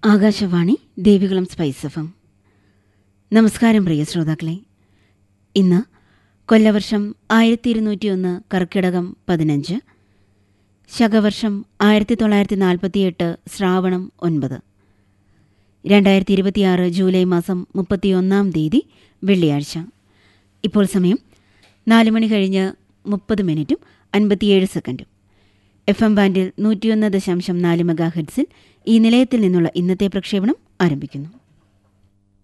Akashvani Devikulam spice എഫം നമസ്കാരം പ്രിയ ശ്രോതാക്കളെ ഇന്ന് കൊല്ലവർഷം ആയിരത്തി ഇരുന്നൂറ്റിയൊന്ന് കർക്കിടകം പതിനഞ്ച് ശകവർഷം ആയിരത്തി തൊള്ളായിരത്തി നാൽപ്പത്തിയെട്ട് ശ്രാവണം ഒൻപത് രണ്ടായിരത്തി ഇരുപത്തിയാറ് ജൂലൈ മാസം മുപ്പത്തിയൊന്നാം തീയതി വെള്ളിയാഴ്ച ഇപ്പോൾ സമയം നാല് മണി കഴിഞ്ഞ് മുപ്പത് മിനിറ്റും അൻപത്തിയേഴ് സെക്കൻഡും എഫ് എം ബാൻഡിൽ നൂറ്റിയൊന്ന് ദശാംശം നാല് മെഗാ ഹെഡ്സിൽ ഈ നിലയത്തിൽ നിന്നുള്ള ഇന്നത്തെ പ്രക്ഷേപണം ആരംഭിക്കുന്നു